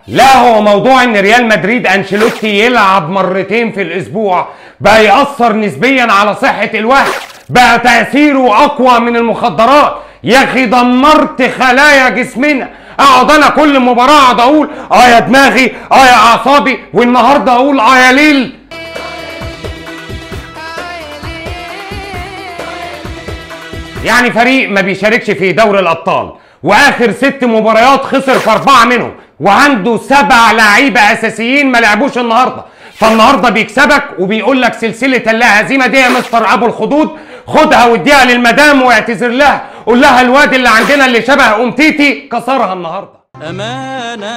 لا هو موضوع ان ريال مدريد انشيلوتي يلعب مرتين في الاسبوع بقى ياثر نسبيا على صحه الواحد بقى تاثيره اقوى من المخدرات يا اخي دمرت خلايا جسمنا اقعد انا كل مباراه اقعد اقول اه يا دماغي اه يا اعصابي والنهارده اقول اه يا ليل يعني فريق ما بيشاركش في دوري الابطال واخر ست مباريات خسر في اربعه منهم وعنده سبع لعيبه اساسيين ما لعبوش النهارده فالنهارده بيكسبك وبيقول لك سلسله اللا هزيمه دي يا مستر ابو الخدود خدها واديها للمدام واعتذر لها قول لها الواد اللي عندنا اللي شبه امتيتي كسرها النهارده أمانة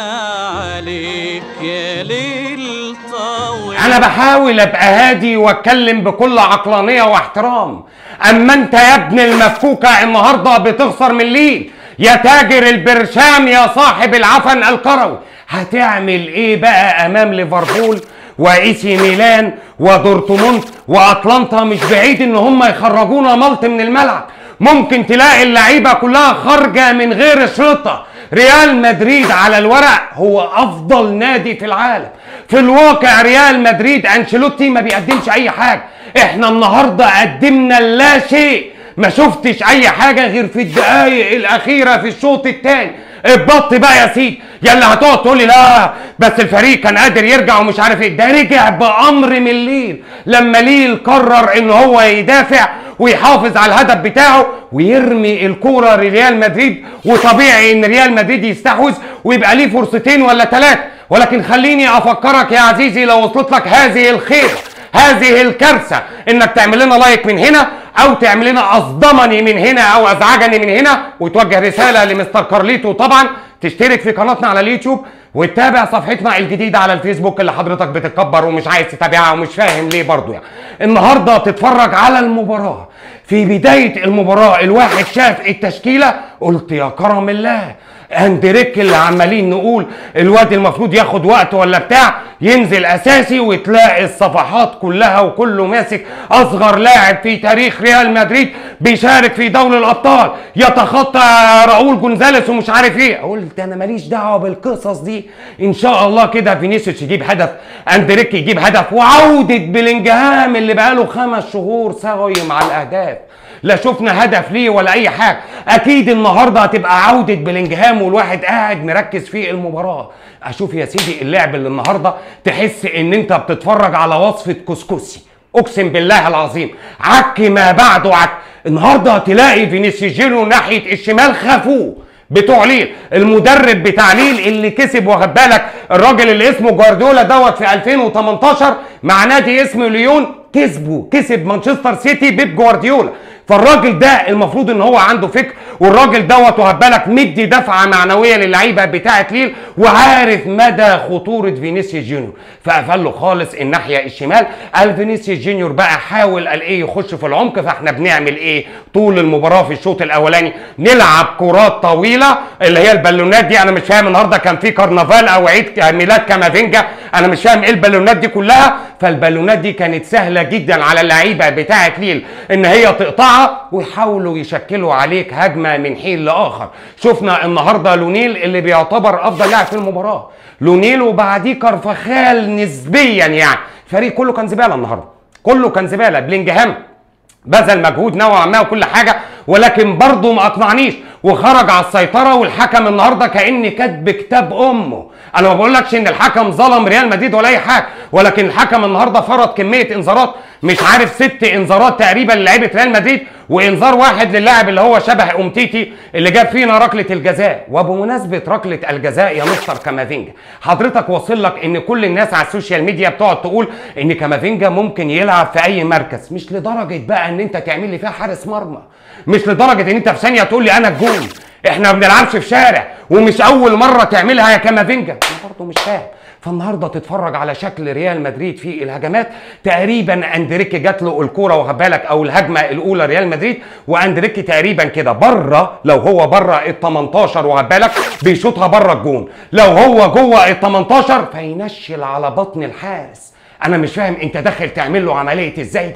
عليك يا ليل طويل انا بحاول ابقى هادي واتكلم بكل عقلانيه واحترام اما انت يا ابن المفكوكه النهارده بتخسر من ليل يا تاجر البرشام يا صاحب العفن الكروي هتعمل ايه بقى امام ليفربول واي سي ميلان ودورتموند واتلانتا مش بعيد ان هم يخرجونا ملط من الملعب ممكن تلاقي اللعيبه كلها خارجه من غير شرطه ريال مدريد على الورق هو افضل نادي في العالم في الواقع ريال مدريد انشيلوتي ما بيقدمش اي حاجه احنا النهارده قدمنا لا شيء ما شفتش اي حاجه غير في الدقايق الاخيره في الشوط الثاني اتبط بقى يا سيدي يا اللي هتقعد تقول لي لا بس الفريق كان قادر يرجع ومش عارف ايه ده رجع بامر من ليل لما ليل قرر ان هو يدافع ويحافظ على الهدف بتاعه ويرمي الكوره لريال مدريد وطبيعي ان ريال مدريد يستحوذ ويبقى ليه فرصتين ولا ثلاثه ولكن خليني افكرك يا عزيزي لو وصلت لك هذه الخير هذه الكارثه انك تعمل لنا لايك من هنا او تعمل لنا اصدمني من هنا او ازعجني من هنا وتوجه رساله لمستر كارليتو طبعا تشترك في قناتنا على اليوتيوب وتتابع صفحتنا الجديده على الفيسبوك اللي حضرتك بتتكبر ومش عايز تتابعها ومش فاهم ليه برضو يعني النهارده تتفرج على المباراه في بدايه المباراه الواحد شاف التشكيله قلت يا كرم الله اندريك اللي عمالين نقول الواد المفروض ياخد وقت ولا بتاع ينزل اساسي وتلاقي الصفحات كلها وكله ماسك اصغر لاعب في تاريخ ريال مدريد بيشارك في دوري الابطال يتخطى راؤول جونزاليس ومش عارف ايه قلت انا ماليش دعوه بالقصص دي ان شاء الله كده فينيسيوس يجيب هدف اندريك يجيب هدف وعوده بلينجهام اللي بقاله خمس شهور صايم على الاهداف لا شفنا هدف ليه ولا اي حاجه اكيد النهارده هتبقى عوده بلينجهام والواحد قاعد مركز في المباراه اشوف يا سيدي اللعب اللي النهارده تحس ان انت بتتفرج على وصفه كسكسي اقسم بالله العظيم عك ما بعده عك النهارده تلاقي فينيسيوس جيرو ناحيه الشمال خافوه بتوع ليل المدرب بتاع ليل اللي كسب واخد بالك الراجل اللي اسمه جوارديولا دوت في 2018 مع نادي اسمه ليون كسبه كسب مانشستر سيتي بيب جوارديولا فالراجل ده المفروض ان هو عنده فكر والراجل دوت واخد بالك مدي دفعه معنويه للعيبه بتاعه ليل وعارف مدى خطوره فينيسيوس جونيور فقفل له خالص الناحيه الشمال قال فينيسيوس جونيور بقى حاول قال ايه يخش في العمق فاحنا بنعمل ايه طول المباراه في الشوط الاولاني نلعب كرات طويله اللي هي البالونات دي انا مش فاهم النهارده كان في كرنفال او عيد ميلاد كامافينجا انا مش فاهم ايه البالونات دي كلها فالبالونات دي كانت سهله جدا على اللعيبه بتاعه ليل ان هي تقطعها ويحاولوا يشكلوا عليك هجمه من حين لاخر شفنا النهارده لونيل اللي بيعتبر افضل لاعب في المباراه لونيل وبعديه كارفخال نسبيا يعني الفريق كله كان زباله النهارده كله كان زباله بلينجهام بذل مجهود نوعا ما وكل حاجه ولكن برضه ما اقنعنيش وخرج على السيطره والحكم النهارده كان كاتب كتاب امه انا ما بقولكش ان الحكم ظلم ريال مدريد ولا اي حاجه ولكن الحكم النهارده فرض كميه انذارات مش عارف ست انذارات تقريبا للعيبه ريال مدريد وانذار واحد للاعب اللي هو شبه امتيتي اللي جاب فينا ركله الجزاء وبمناسبه ركله الجزاء يا مستر كامافينجا حضرتك واصل لك ان كل الناس على السوشيال ميديا بتقعد تقول ان كامافينجا ممكن يلعب في اي مركز مش لدرجه بقى ان انت تعمل لي فيها حارس مرمى مش لدرجه ان انت في ثانيه تقول لي انا الجول احنا ما بنلعبش في شارع ومش اول مره تعملها يا كامافينجا انا برضه مش فاهم فالنهارده تتفرج على شكل ريال مدريد في الهجمات تقريبا اندريك جات له الكوره واخد بالك او الهجمه الاولى ريال مدريد واندريك تقريبا كده بره لو هو بره ال 18 واخد بالك بيشوطها بره الجون لو هو جوه ال 18 فينشل على بطن الحارس انا مش فاهم انت داخل تعمل له عمليه ازاي ده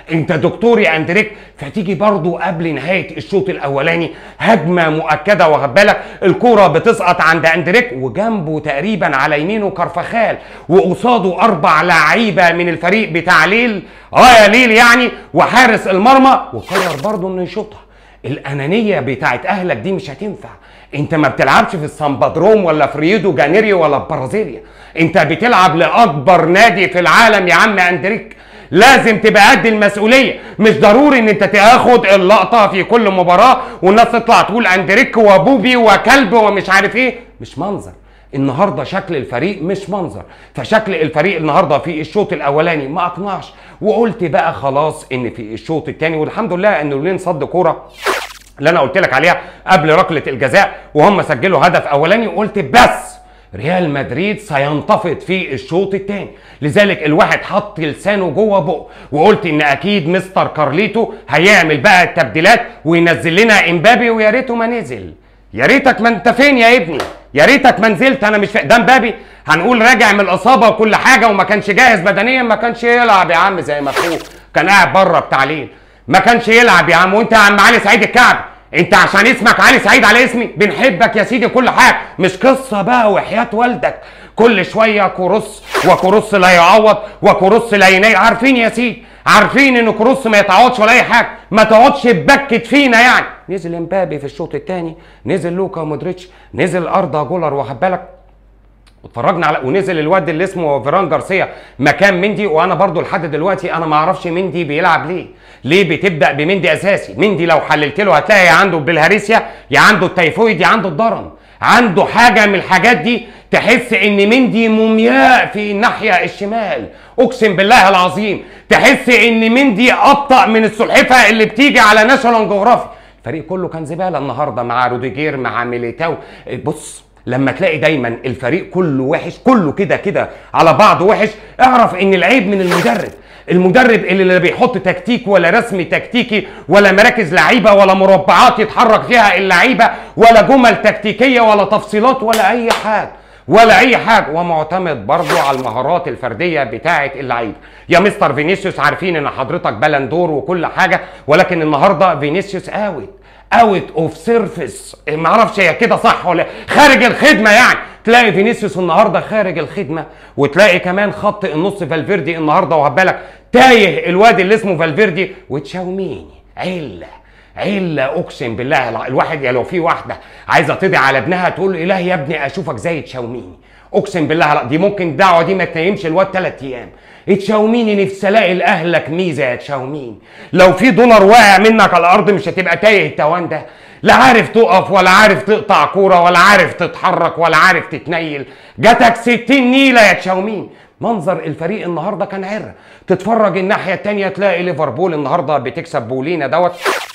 انت دكتور يا اندريك فتيجي برضو قبل نهايه الشوط الاولاني هجمه مؤكده واخد بالك الكوره بتسقط عند اندريك وجنبه تقريبا على يمينه كرفخال وقصاده اربع لعيبه من الفريق بتاع ليل اه يا ليل يعني وحارس المرمى وقرر برضو انه يشوطها الانانيه بتاعت اهلك دي مش هتنفع انت ما بتلعبش في السامبادروم ولا في ريودو جانيريو ولا في برازيليا انت بتلعب لاكبر نادي في العالم يا عم اندريك لازم تبقى قد المسؤوليه مش ضروري ان انت تاخد اللقطه في كل مباراه والناس تطلع تقول اندريك وبوبي وكلب ومش عارف ايه مش منظر النهارده شكل الفريق مش منظر فشكل الفريق النهارده في الشوط الاولاني ما اقنعش وقلت بقى خلاص ان في الشوط الثاني والحمد لله ان لولين صد كوره اللي انا قلت لك عليها قبل ركله الجزاء وهم سجلوا هدف اولاني وقلت بس ريال مدريد سينتفض في الشوط الثاني لذلك الواحد حط لسانه جوه بقه وقلت ان اكيد مستر كارليتو هيعمل بقى التبديلات وينزل لنا امبابي ويا ريته ما نزل يا ريتك ما انت فين يا ابني يا ريتك ما نزلت انا مش فا... ده امبابي هنقول راجع من الاصابه وكل حاجه وما كانش جاهز بدنيا ما كانش يلعب يا عم زي ما اخوه كان قاعد بره بتعليل ما كانش يلعب يا عم وانت يا عم علي سعيد الكعب انت عشان اسمك علي سعيد على اسمي بنحبك يا سيدي كل حاجه مش قصه بقى وحياه والدك كل شويه كروس وكروس لا يعوض وكروس لا ينيل عارفين يا سيدي عارفين ان كروس ما يتعوضش ولا اي حاجه ما تقعدش تبكت فينا يعني نزل امبابي في الشوط الثاني نزل لوكا مودريتش نزل اردا جولر واخد بالك واتفرجنا على ونزل الواد اللي اسمه فيران جارسيا مكان مندي وانا برضو لحد دلوقتي انا ما اعرفش مندي بيلعب ليه ليه بتبدا بمندي اساسي مندي لو حللت له هتلاقي يا عنده بالهاريسيا يا عنده التيفويد يا عنده الضرن عنده حاجه من الحاجات دي تحس ان مندي مومياء في الناحيه الشمال اقسم بالله العظيم تحس ان مندي ابطا من السلحفه اللي بتيجي على ناشونال جغرافي الفريق كله كان زباله النهارده مع روديجير مع ميليتاو بص لما تلاقي دايما الفريق كله وحش كله كده كده على بعضه وحش اعرف ان العيب من المدرب المدرب اللي لا بيحط تكتيك ولا رسم تكتيكي ولا مراكز لعيبه ولا مربعات يتحرك فيها اللعيبه ولا جمل تكتيكيه ولا تفصيلات ولا اي حاجه ولا اي حاجه ومعتمد برضه على المهارات الفرديه بتاعه اللعيبه يا مستر فينيسيوس عارفين ان حضرتك بلندور وكل حاجه ولكن النهارده فينيسيوس اوت اوت اوف سيرفيس ما اعرفش هي كده صح ولا خارج الخدمه يعني تلاقي فينيسيوس النهارده خارج الخدمه وتلاقي كمان خط النص فالفيردي النهارده وهبالك تايه الواد اللي اسمه فالفيردي وتشاوميني عله عله اقسم بالله الواحد يعني لو في واحده عايزه تدعي على ابنها تقول له الهي يا ابني اشوفك زي تشاوميني اقسم بالله لا دي ممكن الدعوه دي ما تنيمش الواد ثلاث ايام تشاوميني نفسي الاقي لاهلك ميزه يا تشاوميني لو في دولار واقع منك على الارض مش هتبقى تايه التوان ده لا عارف تقف ولا عارف تقطع كوره ولا عارف تتحرك ولا عارف تتنيل جاتك 60 نيله يا تشاومين منظر الفريق النهارده كان عره تتفرج الناحيه الثانيه تلاقي ليفربول النهارده بتكسب بولينا دوت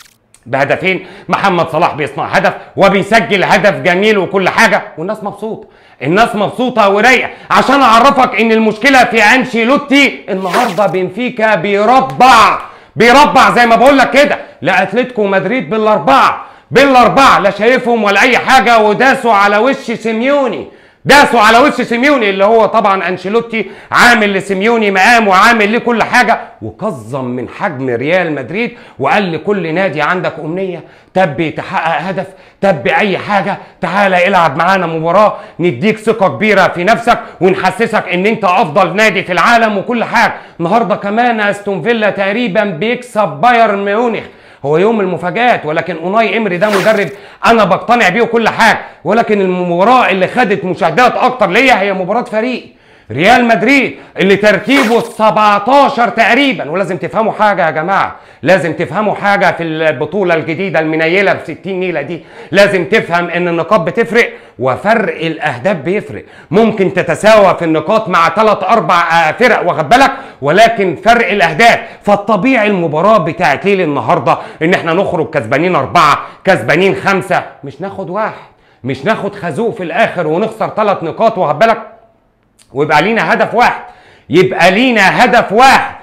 بهدفين محمد صلاح بيصنع هدف وبيسجل هدف جميل وكل حاجه والناس مبسوطه الناس مبسوطه ورايقه عشان اعرفك ان المشكله في انشيلوتي النهارده بنفيكا بيربع بيربع زي ما بقول لك كده لاتلتيكو مدريد بالاربعه بالاربعه لا شايفهم ولا اي حاجه وداسوا على وش سيميوني داسوا على وش سيميوني اللي هو طبعا انشيلوتي عامل لسيميوني مقام وعامل ليه كل حاجه وقزم من حجم ريال مدريد وقال لكل نادي عندك امنيه تبي تحقق هدف تبي اي حاجه تعالى العب معانا مباراه نديك ثقه كبيره في نفسك ونحسسك ان انت افضل نادي في العالم وكل حاجه النهارده كمان استون فيلا تقريبا بيكسب بايرن ميونخ هو يوم المفاجآت ولكن اوناي امري ده مدرب انا بقتنع بيه وكل حاجه ولكن المباراه اللي خدت مشاهدات اكتر ليا هي مباراه فريق ريال مدريد اللي ترتيبه 17 تقريبا ولازم تفهموا حاجه يا جماعه لازم تفهموا حاجه في البطوله الجديده المنيله ب 60 نيله دي لازم تفهم ان النقاط بتفرق وفرق الاهداف بيفرق ممكن تتساوى في النقاط مع ثلاث اربع فرق واخد بالك ولكن فرق الاهداف فالطبيعي المباراه بتاعت ليل النهارده ان احنا نخرج كسبانين اربعه كسبانين خمسه مش ناخد واحد مش ناخد خازوق في الاخر ونخسر ثلاث نقاط واخد بالك ويبقى لينا هدف واحد يبقى لينا هدف واحد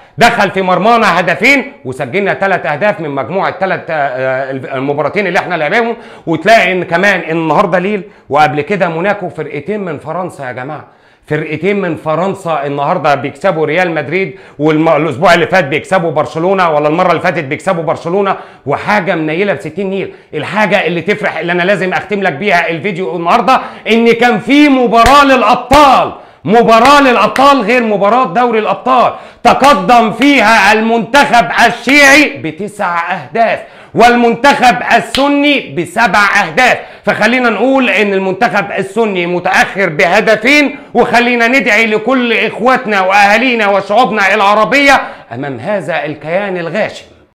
دخل في مرمانا هدفين وسجلنا ثلاث اهداف من مجموعه ثلاث المباراتين اللي احنا لعبناهم وتلاقي ان كمان النهارده ليل وقبل كده موناكو فرقتين من فرنسا يا جماعه فرقتين من فرنسا النهارده بيكسبوا ريال مدريد والاسبوع اللي فات بيكسبوا برشلونه ولا المره اللي فاتت بيكسبوا برشلونه وحاجه منيله ب 60 نيل الحاجه اللي تفرح اللي انا لازم اختم لك بيها الفيديو النهارده ان كان في مباراه للابطال مباراة للأبطال غير مباراة دوري الأبطال تقدم فيها المنتخب الشيعي بتسع أهداف والمنتخب السني بسبع أهداف فخلينا نقول إن المنتخب السني متأخر بهدفين وخلينا ندعي لكل إخواتنا وأهالينا وشعوبنا العربية أمام هذا الكيان الغاشم